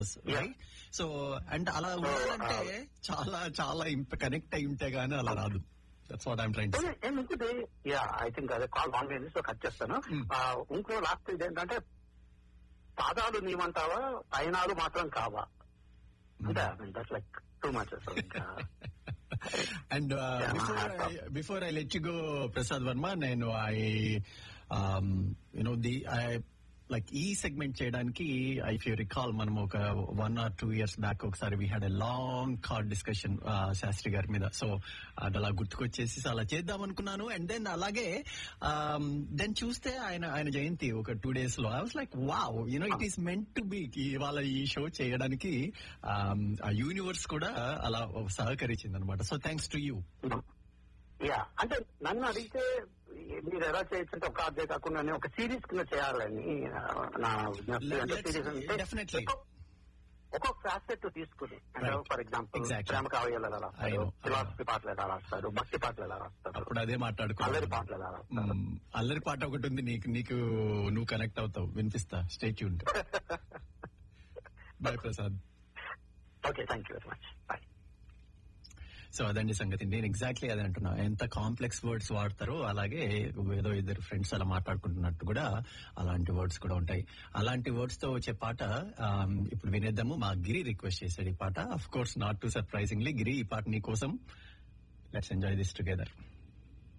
Right so and అలా ఉండాలంటే చాలా చాలా కనెక్ట్ అయి ఉంటే గానీ అలా రాదు దట్స్ వాట్ ఐమ్ ట్రైన్ ఇంకోటి యా ఐ థింక్ అదే కాల్ ఆన్ అయింది సో కట్ చేస్తాను Hmm. ఆ, ఇంకో లాస్ట్ ఇది ఏంటంటే పాదాలు నీమంటావా పయనాలు మాత్రం కావా అంటే that's like too much and Yeah, before I- before I let you go Prasad Varma నేను I you know the I like ఈ సెగ్మెంట్ చేయడానికి ఇఫ్ యూ రికాల్ మనం ఒక one or two years back ఒకసారి we had a long card discussion Shastri garu మీద so అది అలా గుర్తుకొచ్చేసి so అలా చేద్దాం అనుకున్నాను అండ్ దెన్ అలాగే దెన్ చూస్తే ఆయన ఆయన జయంతి ఒక టూ డేస్ లో I was like wow you know it is meant to be ఇవాళ ఈ షో చేయడానికి um, ఆ యూనివర్స్ కూడా అలా సహకరించింది అనమాట so thanks to you yeah అంటే నన్ను అడిగితే మీరు ఎలా చేయొచ్చు అంటే ఒక అధ్యాయ కాకుండా నేను ఒక సిరీస్ కింద చేయాలని ఆ, నా విజ్ఞప్తి అంటే Let's- సిరీస్ అంటే definitely. ఒక్కొక్క- ఒక్కొక్క ఫ్యాసెట్ తీసుకుని అంటే Right. For example Exactly. ప్రేమ కావ్యాలు ఎలా I రాస్తారు know, I know. ఫిలాసఫీ పాటలు ఎలా రాస్తారు భక్తి పాటలు ఎలా రాస్తారు అప్పుడు అదే అల్లరి మాట్లాడుకున్నాం పాటలు ఎలా రాస్తారు మ్మ్. అల్లరి పాట ఒకటి ఉంది నీకు నీకు నువ్వు కనెక్ట్ అవుతావు వినిపిస్తా స్టేట్ యూన్ bye Prasad okay thank you very much bye so అదండి సంగతి నేను ఎగ్జాక్ట్లీ అదే అంటున్నా ఎంత కాంప్లెక్స్ వర్డ్స్ వాడతారో అలాగే ఏదో ఇద్దరు ఫ్రెండ్స్ అలా మాట్లాడుకుంటున్నట్టు కూడా అలాంటి వర్డ్స్ కూడా ఉంటాయి అలాంటి వర్డ్స్ తో వచ్చే పాట ఆమ్, ఇప్పుడు వినేద్దాము మా గిరి రిక్వెస్ట్ చేశాడు ఈ పాట of course not too surprisingly Giri ఈ పాట నీ కోసం లెట్స్ ఎంజాయ్ దిస్ టుగెదర్